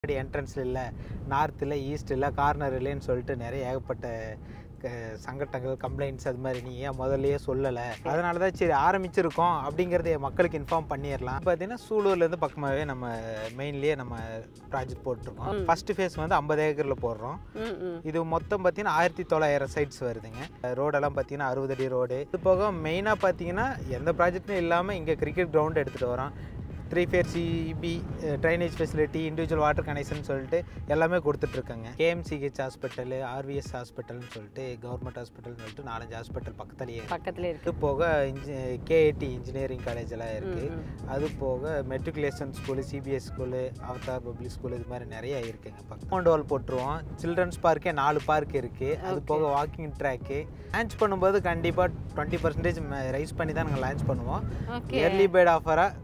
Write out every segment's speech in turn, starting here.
முன்னாடி என்ட்ரன்ஸில் இல்லை நார்த் இல்லை ஈஸ்ட் இல்லை கார்னர் இல்லைன்னு சொல்லிட்டு நிறைய ஏகப்பட்ட க- சங்கடங்கள் கம்ப்ளைண்ட்ஸ் அது மாதிரி நீ ஏன் முதல்லயே சொல்லலை அதனால தான் சரி ஆரம்பிச்சிருக்கோம் அப்படிங்கிறத மக்களுக்கு இன்ஃபார்ம் பண்ணிடலாம் பார்த்தீங்கன்னா சூலூர்லேருந்து பக்கமாகவே நம்ம மெயின்லேயே நம்ம ப்ராஜெக்ட் போட்டிருக்கோம் ம். ஃபர்ஸ்ட் ஃபேஸ் வந்து ஐம்பது ஏக்கரில் போடுறோம் ம், ம். இது மொத்தம் பார்த்தீங்கன்னா ஆயிரத்தி தொள்ளாயிரம் சைட்ஸ் வருதுங்க ரோடெல்லாம் பார்த்தீங்கன்னா அறுபது அடி ரோடு இது போக மெயினாக பார்த்தீங்கன்னா எந்த ப்ராஜெக்ட்டும் இல்லாமல் இங்கே கிரிக்கெட் கிரவுண்ட் எடுத்துகிட்டு வரோம் three phase CB drainage facility individual water connection சொல்லிட்டு எல்லாமே கொடுத்துட்ருக்காங்க கேஎம்சிஹெச் ஹாஸ்பிட்டல் ஆர்விஎஸ் ஹாஸ்பிட்டல்னு சொல்லிட்டு கவர்மெண்ட் ஹாஸ்பிட்டல்னு சொல்லிட்டு நாலஞ்சு ஹாஸ்பிட்டல் பக்கத்துலேயே இருக்கு. பக்கத்துல இருக்கு இது போக இன்ஜி கேஐடி இன்ஜினியரிங் காலேஜ் எல்லாம் இருக்குது ம், ம். அது போக matriculation school CBS school Avatar public school இது மாதிரி நிறைய இருக்குங்க காம்பவுண்ட் வால் போட்டுருவோம் சில்ட்ரன்ஸ் பார்க்கே நாலு பார்க் இருக்குது அது Okay. போக வாக்கிங் ட்ராக்கு லான்ச் பண்ணும்போது கண்டிப்பாக டுவெண்ட்டி பர்சன்டேஜ் ரைஸ் பண்ணி தான் நாங்கள் லான்ச் பண்ணுவோம் ஓகே இயர்லி பேட் ஆஃபராக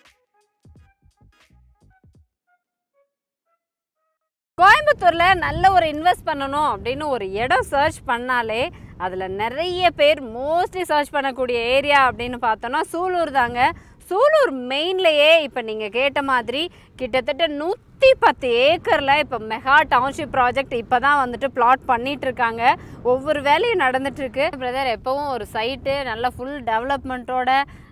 கோயம்புத்தூர்ல நல்ல ஒரு இன்வெஸ்ட் பண்ணணும் அப்படின்னு ஒரு இடம் சர்ச் பண்ணாலே அதுல நிறைய பேர் மோஸ்ட்லி சர்ச் பண்ணக்கூடிய ஏரியா அப்படின்னு பார்த்தோம்னா சூலூர் தாங்க சூலூர் மெயின்லயே இப்போ நீங்க கேட்ட மாதிரி கிட்டத்தட்ட நூற்றி பத்து ஏக்கரில் இப்போ மெகா டவுன்ஷிப் ப்ராஜெக்ட் இப்போ தான் வந்துட்டு பிளாட் பண்ணிட்டு இருக்காங்க ஒவ்வொரு வேலையும் நடந்துட்டு இருக்கு பிரதர் எப்பவும் ஒரு சைட்டு நல்ல ஃபுல் டெவலப்மெண்ட்டோட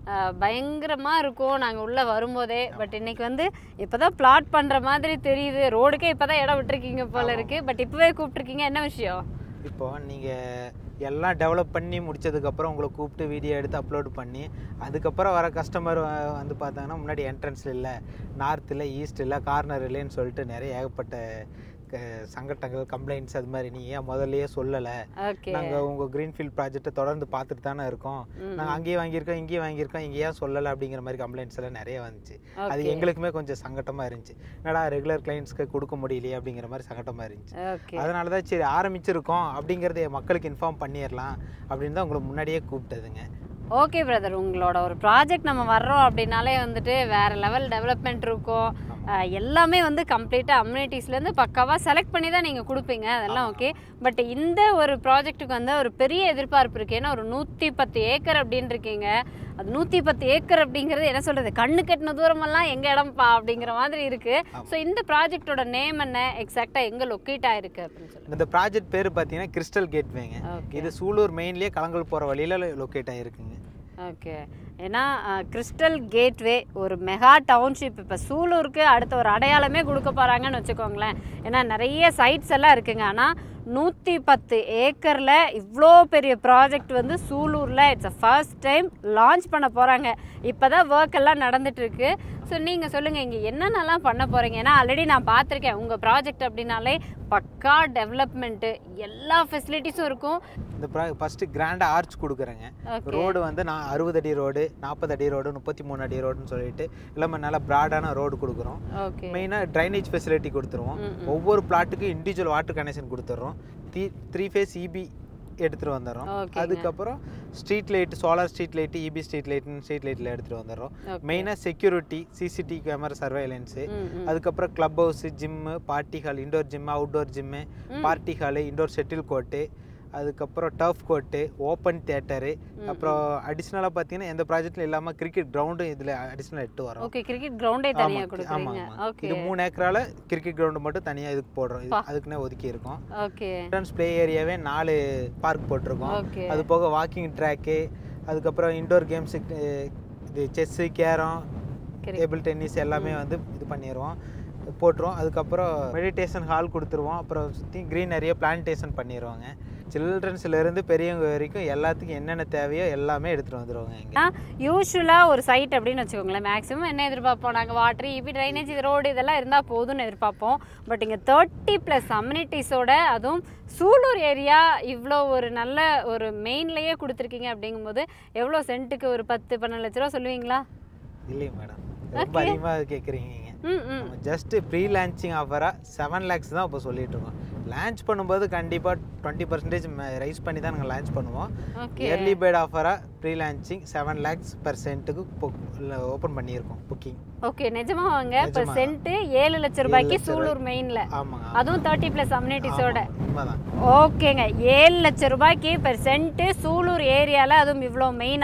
பயங்கரமாக இருக்கும் நாங்கள் உள்ளே வரும்போதே பட் இன்னைக்கு வந்து இப்போ தான் பிளாட் பண்ணுற மாதிரி தெரியுது ரோடுக்கே இப்போ தான் இடம் விட்டுருக்கீங்க போல இருக்கு பட் இப்போவே கூப்பிட்ருக்கீங்க என்ன விஷயம் இப்போ நீங்கள் எல்லாம் டெவலப் பண்ணி முடிச்சதுக்கப்புறம் உங்களை கூப்பிட்டு வீடியோ எடுத்து அப்லோட் பண்ணி அதுக்கப்புறம் வர கஸ்டமர் வந்து பார்த்தாங்கன்னா முன்னாடி என்ட்ரன்ஸில் இல்லை நார்த் இல்லை ஈஸ்ட் இல்லை கார்னர் இல்லைன்னு சொல்லிட்டு நிறைய ஏகப்பட்ட க- சங்கடங்கள் கம்ப்ளைண்ட்ஸ் அது மாதிரி நீ ஏன் முதல்லயே சொல்லலை ஓகே நாங்கள் உங்கள் க்ரீன்ஃபீல்ட் ப்ராஜெக்ட்டை தொடர்ந்து பார்த்துட்டு தானே இருக்கோம் நாங்கள் அங்கேயும் வாங்கியிருக்கோம் இங்கேயும் வாங்கியிருக்கோம் இங்கே ஏன் சொல்லலை அப்படிங்கிற மாதிரி கம்ப்ளைண்ட்ஸ் எல்லாம் நிறைய வந்துச்சு அது எங்களுக்குமே கொஞ்சம் சங்கட்டமாக இருந்துச்சு என்னடா ரெகுலர் கிளைண்ட்ஸ்க்கு கொடுக்க முடியலையே அப்படிங்கிற மாதிரி சங்கட்டமாக இருந்துச்சு ஓகே அதனால தான் சரி ஆரம்பிச்சிருக்கோம் அப்படிங்கிறத மக்களுக்கு இன்ஃபார்ம் பண்ணிடலாம் அப்படின்னு தான் உங்களை முன்னாடியே கூப்பிட்டதுங்க ஓகே பிரதர் உங்களோட ஒரு ப்ராஜெக்ட் நம்ம வர்றோம் அப்படின்னாலே வந்துட்டு வேற லெவல் டெவலப்மெண்ட் இருக்கும் அஹ் எல்லாமே வந்து கம்ப்ளீட்டாக அம்யூனிட்டிஸ்லேருந்து பக்காவாக செலக்ட் பண்ணி தான் நீங்கள் கொடுப்பீங்க அதெல்லாம் ஓகே பட் இந்த ஒரு ப்ராஜெக்ட்டுக்கு வந்து ஒரு பெரிய எதிர்பார்ப்பு இருக்குது ஏன்னா ஒரு நூற்றி பத்து ஏக்கர் அப்படின்னு இருக்கீங்க அது நூற்றி பத்து ஏக்கர் அப்படிங்கிறது என்ன சொல்கிறது கண்ணு கட்டின தூரமெல்லாம் எங்கள் இடம்ப்பா அப்படிங்கிற மாதிரி இருக்குது ஸோ இந்த ப்ராஜெக்டோட நேம் என்ன எக்ஸாக்டாக எங்கே லொக்கேட் ஆயிருக்கு அப்படின்னு சொல்லுங்கள் இந்த ப்ராஜெக்ட் பேர் பார்த்தீங்கன்னா கிறிஸ்டல் கேட்வேங்க ஓகே இது சூலூர் மெயின்லேயே கலங்கல் போகிற வழியில் லொக்கேட் ஆகிருக்குங்க ஓகே ஏன்னா கிறிஸ்டல் கேட்வே ஒரு மெகா டவுன்ஷிப் இப்போ சூலூருக்கு அடுத்த ஒரு அடையாளமே கொடுக்க போகிறாங்கன்னு வச்சுக்கோங்களேன் ஏன்னா நிறைய சைட்ஸ் எல்லாம் இருக்குங்க ஆனால் நூற்றி பத்து ஏக்கரில் இவ்வளோ பெரிய ப்ராஜெக்ட் வந்து சூலூரில் it's a first time launch பண்ண போகிறாங்க இப்போ தான் ஒர்க் எல்லாம் நடந்துட்டு இருக்கு ஸோ நீங்கள் சொல்லுங்கள் இங்கே என்னென்னலாம் பண்ண போகிறீங்க ஏன்னா ஆல்ரெடி நான் பார்த்துருக்கேன் உங்கள் ப்ராஜெக்ட் அப்படின்னாலே பக்கா டெவலப்மெண்ட்டு எல்லா ஃபெசிலிட்டிஸும் இருக்கும் இந்த ப்ரா ஃபஸ்ட்டு கிராண்டாக ஆர்ச் கொடுக்குறேங்க ஓகே ரோடு வந்து நான் அறுபது அடி ரோடு நாற்பது அடி ரோடு முப்பத்தி மூணு அடி ரோடுன்னு சொல்லிட்டு எல்லாமே நல்லா ப்ராடான ரோடு கொடுக்குறோம் ஓகே மெயினாக ட்ரைனேஜ் ஃபெசிலிட்டி கொடுத்துருவோம் ம், ம். ஒவ்வொரு பிளாட்டுக்கும் இண்டிவிஜுவல் வாட்டர் கனெக்ஷன் கொடுத்துட்றோம் த்ரீ த்ரீ ஃபேஸ் இபி எடுத்துகிட்டு வந்துடுறோம் ஓகேங்க. அதுக்கப்புறம் street light solar street light EB street லைட்னு ஸ்ட்ரீட் லைட்டில் எடுத்துகிட்டு வந்துடுறோம் ஓகே. மெயினாக செக்யூரிட்டி சிசிடிவி கேமரா சர்வைலன்ஸு ம், ம். அதுக்கப்புறம் club house gym party hall indoor gym outdoor gym ம். Party hall indoor shuttle court அதுக்கப்புறம் டர்ஃப் கோர்ட்டு ஓப்பன் தியேட்டரு அப்புறம் அடிஷ்னலாக பார்த்தீங்கன்னா எந்த ப்ராஜெக்ட்டும் இல்லாமல் கிரிக்கெட் கிரவுண்டும் இதில் அடிஷ்னல் எட்டு வரும் ஓகே கிரிக்கெட் கிரவுண்டே தனியா ஆமா, கொடுக்குறீங்க ஆமா, ஆமா. ஓகே இது மூணு ஏக்கரால கிரிக்கெட் கிரவுண்டு மட்டும் தனியாக இதுக்கு போடுறோம் இது பா. அதுக்குன்னே ஒதுக்கி இருக்கோம் ஓகே சில்ட்ரன்ஸ் ப்ளே ஏரியாவே நாலு பார்க் போட்டிருக்கோம் ஓகே அது போக வாக்கிங் ட்ராக்கு அதுக்கப்புறம் இண்டோர் கேம்ஸு இது செஸ்ஸு கேரம் கிரி- டேபிள் டென்னிஸ் எல்லாமே வந்து இது பண்ணிடுவோம் போட்டுருவோம் அதுக்கப்புறம் மெடிடேஷன் ஹால் கொடுத்துருவோம் அப்புறம் சுற்றி க்ரீனரியை பிளான்டேஷன் பண்ணிடுவாங்க சில்ட்ரன்ஸ்லேருந்து பெரியவங்க வரைக்கும் எல்லாத்துக்கும் என்னென்ன தேவையோ எல்லாமே எடுத்துகிட்டு வந்துடுவாங்க இங்கே யூஸ்வலாக ஒரு சைட் அப்படின்னு வச்சுக்கோங்களேன் மேக்ஸிமம் என்ன எதிர்பார்ப்போம் நாங்கள் வாட்டர் இபி ட்ரைனேஜ் இது ரோடு இதெல்லாம் இருந்தால் போதும்னு எதிர்பார்ப்போம் பட் இங்கே தேர்ட்டி ப்ளஸ் அம்யூனிட்டிஸோட அதுவும் சூலூர் ஏரியா இவ்வளோ ஒரு நல்ல ஒரு மெயின்லேயே கொடுத்துருக்கீங்க அப்படிங்கும்போது எவ்வளோ சென்ட்டுக்கு ஒரு பத்து பன்னெண்டு லட்ச ரூபா சொல்லுவீங்களா இல்லைங்க மேடம் ரொம்ப அதிகமாக கேட்குறீங்க நீங்கள் ம் ம் நம்ம ஜஸ்ட் ப்ரீ லான்ச்சிங் ஆஃபராக செவன் லேக்ஸ் தான் இப்போ சொல்லிட்டு இருக்கோம் லான்ச் பண்ணும்போது கண்டிப்பாக டுவெண்ட்டி பர்சன்டேஜ் ரைஸ் பண்ணி தான் நாங்கள் லான்ச் பண்ணுவோம் ஓகே இயர்லி பேட் ஆஃபராக pre launching seven lakhs per சென்ட்டுக்கு ஓப்பன் பண்ணியிருக்கோம் புக்கிங் ஓகே நிஜமா வாங்க இப்போ நிஜமா. சென்ட்டு ஏழு லட்ச ரூபாய்க்கு லட்ச சூலூர் மெயினில் ஆமாங்க அதுவும் தேர்ட்டி ப்ளஸ் அம்யூனிட்டிஸோட ஆமா, உண்மைதான் ஓகேங்க ஏழு லட்ச ரூபாய்க்கு பெர் சென்ட்டு சூலூர் ஏரியாவில் அதுவும் இவ்வளோ மெயினாக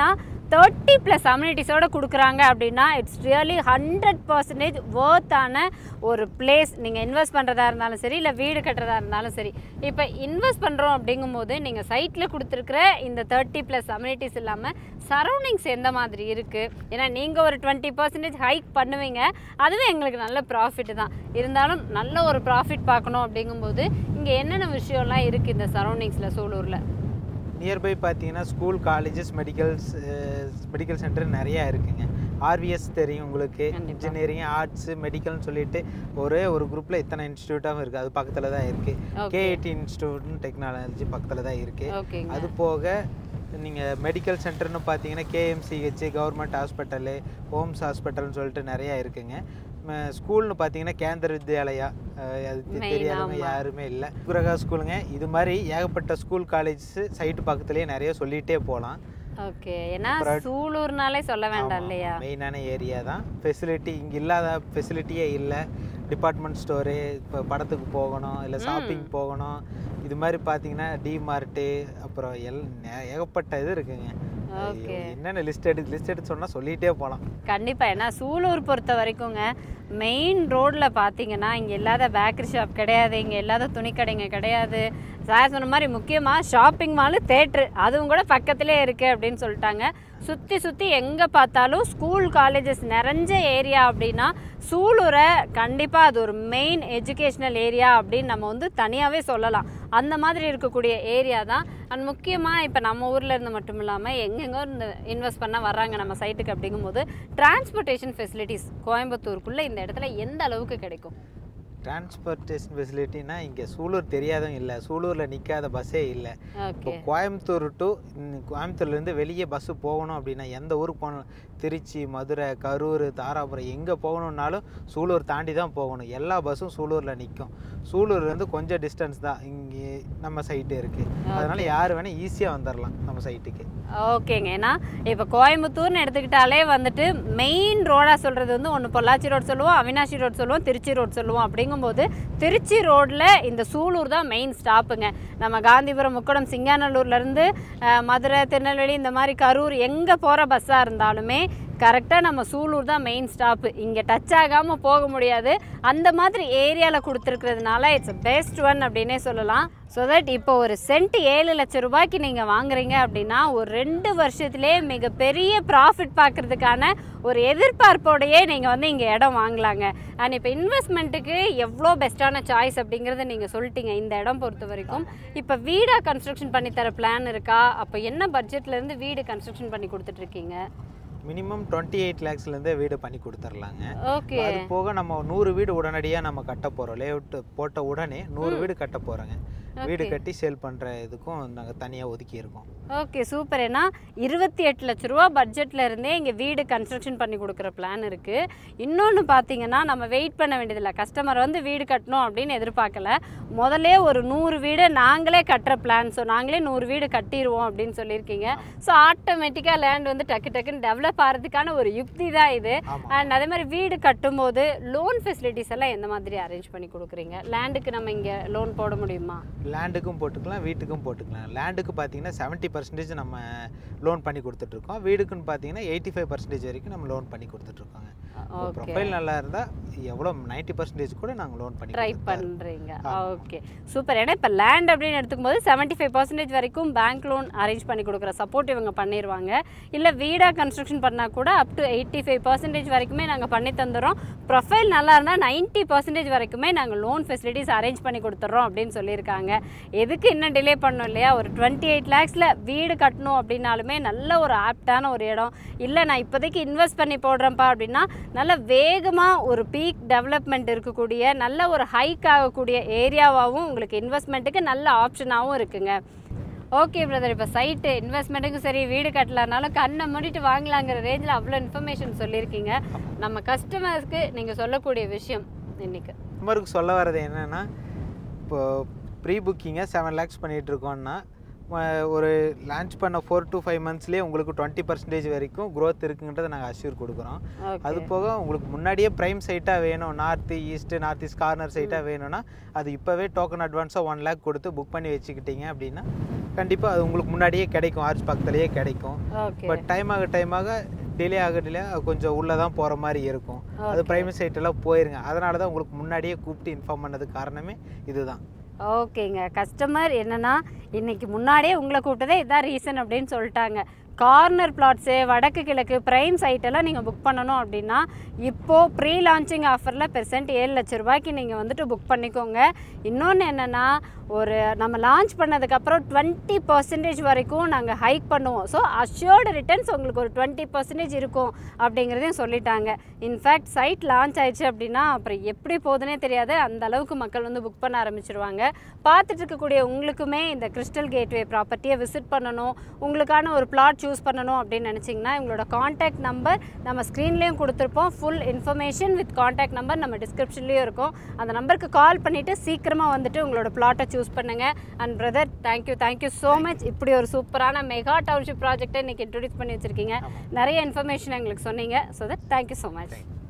தேர்ட்டி ப்ளஸ் அம்யூனிட்டிஸோட கொடுக்குறாங்க அப்படின்னா இட்ஸ் ரியலி ஹண்ட்ரட் பர்சன்டேஜ் ஒர்த்தான ஒரு பிளேஸ் நீங்கள் இன்வெஸ்ட் பண்ணுறதா இருந்தாலும் சரி இல்லை வீடு கட்டுறதா இருந்தாலும் சரி இப்போ இன்வெஸ்ட் பண்ணுறோம் அப்படிங்கும்போது நீங்கள் சைட்டில் கொடுத்துருக்குற இந்த தேர்ட்டி ப்ளஸ் அம்யூனிட்டிஸ் இல்லாமல் சரௌண்டிங்ஸ் எந்த மாதிரி இருக்குது ஏன்னா நீங்கள் ஒரு டுவெண்ட்டி பர்சன்டேஜ் ஹைக் பண்ணுவீங்க அதுவே எங்களுக்கு நல்ல ப்ராஃபிட் தான் இருந்தாலும் நல்ல ஒரு ப்ராஃபிட் பார்க்கணும் அப்படிங்கும்போது இங்கே என்னென்ன விஷயம்லாம் இருக்குது இந்த சரௌண்டிங்ஸில் சூலூரில் நியர்பை பார்த்தீங்கன்னா school colleges medicals medical centre நிறையா இருக்குங்க ஆர்விஎஸ் தெரியும் உங்களுக்கு கண்டிப்பா. இன்ஜினியரிங் ஆர்ட்ஸ் மெடிக்கல்னு சொல்லிட்டு ஒரே ஒரு குரூப்பில் இத்தனை இன்ஸ்டியூட்டாகவும் இருக்குது அது பக்கத்தில் தான் இருக்குது Okay. கேஐடி இன்ஸ்டியூட் டெக்னாலஜி பக்கத்தில் தான் இருக்குது ஓகேங்க அது போக நீங்கள் மெடிக்கல் சென்டர்னு பார்த்தீங்கன்னா கேஎம்சிஹெச் கவர்மெண்ட் ஹாஸ்பிட்டலு ஹோம்ஸ் ஹாஸ்பிட்டல்னு சொல்லிட்டு நிறையா இருக்குங்க ம- ஸ்கூல்னு பார்த்தீங்கன்னா கேந்திர வித்யாலயா அஹ் அது தெ- Main, தெரியாதவங்க ஆமா. யாருமே இல்லை குரகா ஸ்கூலுங்க இது மாதிரி ஏகப்பட்ட ஸ்கூல் காலேஜ் சைட்டு பக்கத்துலேயே நிறைய சொல்லிகிட்டே போகலாம் ஓகே ஏன்னா அப்புறம் சூலூர்னாலே சொல்ல வேண்டாம் இல்லையா மெயினான ஏரியா தான் ஃபெசிலிட்டி இங்கே இல்லாத ஃபெசிலிட்டியே இல்லை டிபார்ட்மெண்ட் ஸ்டோரு இப்போ படத்துக்கு போகணும் இல்லை ஷாப்பிங் போகணும் இது மாதிரி பார்த்தீங்கன்னா டிமார்ட்டு அப்புறம் எல் நே- ஏகப்பட்ட இது இருக்குங்க ஐயோ, Okay. என்னென்ன லிஸ்ட் எடுத்து லிஸ்ட் எடுத்து சொன்னால் சொல்லிகிட்டே போகலாம் கண்டிப்பாக ஏன்னா சூலூர் பொறுத்த வரைக்குங்க மெயின் ரோட்டில் பார்த்தீங்கன்னா இங்கே இல்லாத பேக்கரி ஷாப் கிடையாது இங்கே இல்லாத துணிக்கடைங்க கிடையாது சார் சொன்ன மாதிரி முக்கியமாக ஷாப்பிங் மாலு தேட்ரு அதுவும் கூட பக்கத்துலேயே இருக்குது அப்படின்னு சொல்லிட்டாங்க சுற்றி சுற்றி எங்கே பார்த்தாலும் ஸ்கூல் காலேஜஸ் நிறைஞ்ச ஏரியா அப்படின்னா சூலூரை கண்டிப்பாக அது ஒரு மெயின் எஜுகேஷ்னல் ஏரியா அப்படின்னு நம்ம வந்து தனியாகவே சொல்லலாம் அந்த மாதிரி இருக்கக்கூடிய ஏரியா தான் அண்ட் முக்கியமாக இப்போ நம்ம ஊரில் இருந்து மட்டும் இல்லாமல் எங்கெங்கோ இருந்து இன்வெஸ்ட் பண்ண வர்றாங்க நம்ம சைட்டுக்கு அப்படிங்கும்போது டிரான்ஸ்போர்ட்டேஷன் ஃபெசிலிட்டிஸ் கோயம்புத்தூருக்குள்ளே இந்த இடத்துல எந்த அளவுக்கு கிடைக்கும் டிரான்ஸ்போர்ட்டேஷன் ஃபெசிலிட்டினா இங்கே சூலூர் தெரியாதவங்க இல்லை சூலூரில் நிற்காத பஸ்ஸே இல்லை இப்போ ஓகே கோயம்புத்தூர் டு கோயம்புத்தூர்லேருந்து வெளியே பஸ்ஸு போகணும் அப்படின்னா எந்த ஊருக்கு போகணும் திருச்சி மதுரை கரூர் தாராபுரம் எங்கே போகணுன்னாலும் சூலூர் தாண்டி தான் போகணும் எல்லா பஸ்ஸும் சூலூரில் நிற்கும் சூலூர்லேருந்து கொஞ்சம் டிஸ்டன்ஸ் தான் இங்கே நம்ம சைட்டு இருக்குது அதனால் யார் வேணால் ஈஸியாக வந்துடலாம் நம்ம சைட்டுக்கு ஓகேங்க ஏன்னா இப்போ கோயம்புத்தூர்னு எடுத்துக்கிட்டாலே வந்துட்டு மெயின் ரோடாக சொல்கிறது வந்து ஒன்று பொள்ளாச்சி ரோட் சொல்லுவோம் அவினாஷி ரோட் சொல்லுவோம் திருச்சி ரோட் சொல்லுவோம் அப்படிங்கும்போது திருச்சி ரோட்டில் இந்த சூலூர் தான் மெயின் ஸ்டாப்புங்க நம்ம காந்திபுரம் முக்கடம் சிங்காநல்லூர்லேருந்து மதுரை திருநெல்வேலி இந்த மாதிரி கரூர் எங்கே போகிற பஸ்ஸாக இருந்தாலுமே கரெக்டாக நம்ம சூலூர் தான் மெயின் ஸ்டாப்பு இங்கே டச் ஆகாமல் போக முடியாது அந்த மாதிரி ஏரியாவில் கொடுத்துருக்கிறதுனால இட்ஸ் பெஸ்ட் ஒன் அப்படின்னே சொல்லலாம் ஸோ தட் இப்போ ஒரு சென்ட் ஏழு லட்சம் ரூபாய்க்கு நீங்கள் வாங்குறீங்க அப்படின்னா ஒரு ரெண்டு வருஷத்துலேயே மிகப்பெரிய ப்ராஃபிட் பார்க்கறதுக்கான ஒரு எதிர்பார்ப்போடையே நீங்கள் வந்து இங்கே இடம் வாங்கலாங்க அண்ட் இப்போ இன்வெஸ்ட்மெண்ட்டுக்கு எவ்வளோ பெஸ்ட்டான சாய்ஸ் அப்படிங்கிறத நீங்கள் சொல்லிட்டீங்க இந்த இடம் பொறுத்த வரைக்கும் இப்போ வீடாக கன்ஸ்ட்ரக்ஷன் பண்ணி தர பிளான் இருக்கா அப்போ என்ன பட்ஜெட்லேருந்து வீடு கன்ஸ்ட்ரக்ஷன் பண்ணி கொடுத்துட்ருக்கீங்க மினிமம் டுவெண்ட்டி எயிட் லேக்ஸ்லேருந்தே வீடு பண்ணி கொடுத்துர்லாங்க ஓகே அது போக நம்ம நூறு வீடு உடனடியாக நம்ம கட்ட போகிறோம் லேஅவுட் போட்ட உடனே நூறு வீடு கட்ட போகிறோங்க வீடு கட்டி சேல் பண்ணுற இதுக்கும் நாங்கள் தனியாக ஒதுக்கி இருக்கோம் ஓகே சூப்பர் ஏன்னா இருபத்தி எட்டு லட்ச ரூபா பட்ஜெட்ல இருந்தே இங்கே வீடு கன்ஸ்ட்ரக்ஷன் பண்ணி கொடுக்குற பிளான் இருக்கு இன்னொன்று பார்த்தீங்கன்னா நம்ம வெயிட் பண்ண வேண்டியதில்லை கஸ்டமர் வந்து வீடு கட்டணும் அப்படின்னு எதிர்பார்க்கல முதல்ல ஒரு நூறு வீடு நாங்களே கட்டுற பிளான் ஸோ நாங்களே நூறு வீடு கட்டிடுவோம் அப்படின்னு சொல்லியிருக்கீங்க ஸோ ஆட்டோமேட்டிக்காக லேண்ட் வந்து டக்கு டக்குன்னு டெவலப் ஆகிறதுக்கான ஒரு யுக்தி தான் இது ஆமாம் அண்ட் அதே மாதிரி வீடு கட்டும்போது லோன் ஃபெசிலிட்டிஸ் எல்லாம் எந்த மாதிரி அரேஞ்ச் பண்ணி கொடுக்குறீங்க லேண்டுக்கு நம்ம இங்கே லோன் போட முடியுமா லேண்டுக்கும் போட்டுக்கலாம் வீட்டுக்கும் போட்டுக்கலாம் லேண்டுக்கு பார்த்தீங்கன்னா செவன்ட்டி பர்சன்டேஜ் நம்ம லோன் பண்ணி கொடுத்துட்ருக்கோம் வீடுக்குன்னு பார்த்தீங்கன்னா எயிட்டி ஃபைவ் பர்சன்டேஜ் வரைக்கும் நம்ம லோன் பண்ணி கொடுத்துட்ருக்கோங்க ஓகே ப்ரொஃபைல் நல்லா இருந்தால் எவ்வளோ நைன்ட்டி பர்சன்டேஜ் கூட நாங்கள் லோன் பண்ணி ட்ரை கொடுத்துட்டு தான் பண்ணுறீங்க ஆமா. ஓகே சூப்பர் ஏன்னா இப்போ லேண்ட் அப்படின்னு எடுத்துக்கும்போது செவன்ட்டி ஃபைவ் பர்சன்டேஜ் வரைக்கும் பேங்க் லோன் அரேஞ்ச் பண்ணி கொடுக்குற சப்போர்ட் இவங்க பண்ணிடுவாங்க இல்லை வீடாக கன்ஸ்ட்ரக்ஷன் பண்ணால் கூட up to eighty five percentage வரைக்குமே நாங்கள் பண்ணி தந்துடுறோம் ப்ரொஃபைல் நல்லா இருந்தால் நைன்ட்டி பர்சன்டேஜ் வரைக்குமே நாங்கள் லோன் ஃபெசிலிட்டிஸ் அரேஞ்ச் பண்ணி கொடுத்துட்றோம் அப்படின்னு சொல்லியிருக்காங்க எதுக்கு இன்னும் டிலே பண்ணோம் இல்லையா ஒரு டுவெண்ட்டி எயிட் லேக்ஸில் வீடு கட்டணும் அப்படின்னாலுமே நல்ல ஒரு ஆப்டான ஒரு இடம் இல்லை நான் இப்போதைக்கு இன்வெஸ்ட் பண்ணி போடுறேன்ப்பா அப்படின்னா நல்ல வேகமாக ஒரு பீக் டெவலப்மெண்ட் இருக்கக்கூடிய நல்ல ஒரு ஹைக் ஆகக்கூடிய ஏரியாவாகவும் உங்களுக்கு இன்வெஸ்ட்மெண்ட்டுக்கு நல்ல ஆப்ஷனாகவும் இருக்குங்க ஓகே பிரதர் இப்போ சைட்டு இன்வெஸ்ட்மெண்ட்டுக்கும் சரி வீடு கட்டலானாலும் கண்ணை மூடிட்டு வாங்கலாங்கிற ரேஞ்சில் அவ்வளோ இன்ஃபர்மேஷன் சொல்லியிருக்கீங்க நம்ம கஸ்டமர்ஸ்க்கு நீங்கள் சொல்லக்கூடிய விஷயம் இன்னைக்கு கஸ்டமருக்கு சொல்ல வர்றது என்னென்னா இப்போ ப்ரீ புக்கிங்கை செவன் லேக்ஸ் பண்ணிகிட்டு இருக்கோம்னா ம- ஒரு லான்ச் பண்ண ஃபோர் to ஃபைவ் மந்த்ஸ்லேயே உங்களுக்கு டுவெண்ட்டி பர்சன்டேஜ் வரைக்கும் growth இருக்குன்றதை நாங்கள் அஷ்யூர் கொடுக்குறோம் அது ஓகே போக உங்களுக்கு முன்னாடியே ப்ரைம் சைட்டாக வேணும் north east north east corner சைட்டாக வேணும்னா அது இப்போவே டோக்கன் அட்வான்ஸாக ஒன் லேக் கொடுத்து புக் பண்ணி வச்சுக்கிட்டீங்க அப்படின்னா கண்டிப்பாக அது உங்களுக்கு முன்னாடியே கிடைக்கும் ஆர்ச் பக்கத்துலேயே கிடைக்கும் ஓகே பட் டைம் ஆக டைம் ஆக டிலே ஆக டிலே கொஞ்சம் உள்ளே தான் போகிற மாதிரி இருக்கும் அது பிரைமரி சைட்டெல்லாம் போயிருங்க அதனால தான் உங்களுக்கு முன்னாடியே கூப்பிட்டு இன்ஃபார்ம் பண்ணதுக்கு காரணமே இதுதான் ஓகேங்க கஸ்டமர் என்னன்னா இன்னைக்கு முன்னாடியே உங்களை கூப்பிட்டதே இதான் ரீசன் அப்படின்னு சொல்லிட்டாங்க கார்னர் பிளாட்ஸு வடக்கு கிழக்கு பிரைம் சைட்டெல்லாம் நீங்கள் புக் பண்ணணும் அப்படின்னா இப்போது ப்ரீ லான்ச்சிங் ஆஃபரில் பெர்சென்ட் ஏழு லட்ச ரூபாய்க்கு நீங்கள் வந்துட்டு புக் பண்ணிக்கோங்க இன்னொன்று என்னென்னா ஒரு நம்ம லான்ச் பண்ணதுக்கப்புறம் டுவெண்ட்டி பர்சன்டேஜ் வரைக்கும் நாங்கள் ஹைக் பண்ணுவோம் ஸோ அஷ்யோர்டு ரிட்டர்ன்ஸ் உங்களுக்கு ஒரு டுவெண்ட்டி பர்சன்டேஜ் இருக்கும் அப்படிங்கிறதையும் சொல்லிட்டாங்க இன்ஃபேக்ட் சைட் லான்ச் ஆயிடுச்சு அப்படின்னா அப்புறம் எப்படி போகுதுன்னே தெரியாது அந்த அளவுக்கு மக்கள் வந்து புக் பண்ண ஆரம்பிச்சிருவாங்க பார்த்துட்டு இருக்கக்கூடிய உங்களுக்குமே இந்த கிறிஸ்டல் கேட்வே ப்ராப்பர்ட்டியை விசிட் பண்ணணும் உங்களுக்கான ஒரு பிளாட் சூஸ் பண்ணணும் அப்படின்னு நினச்சிங்கன்னா உங்களோட காண்டாக்ட் நம்பர் நம்ம ஸ்க்ரீன்லேயும் கொடுத்துருப்போம் full information with contact number நம்ம டிஸ்கிரிப்ஷன்லேயும் இருக்கும் அந்த நம்பருக்கு கால் பண்ணிவிட்டு சீக்கிரமாக வந்துட்டு உங்களோட பிளாட்டை சூஸ் பண்ணுங்கள் and brother thank you thank you so much இப்படி ஒரு சூப்பரான மெகா டவுன்ஷிப் ப்ராஜெக்ட்டை இன்றைக்கி இன்ட்ரடியூஸ் பண்ணி வச்சுருக்கீங்க நிறைய இன்ஃபர்மேஷன் எங்களுக்கு சொன்னீங்க so that thank you so much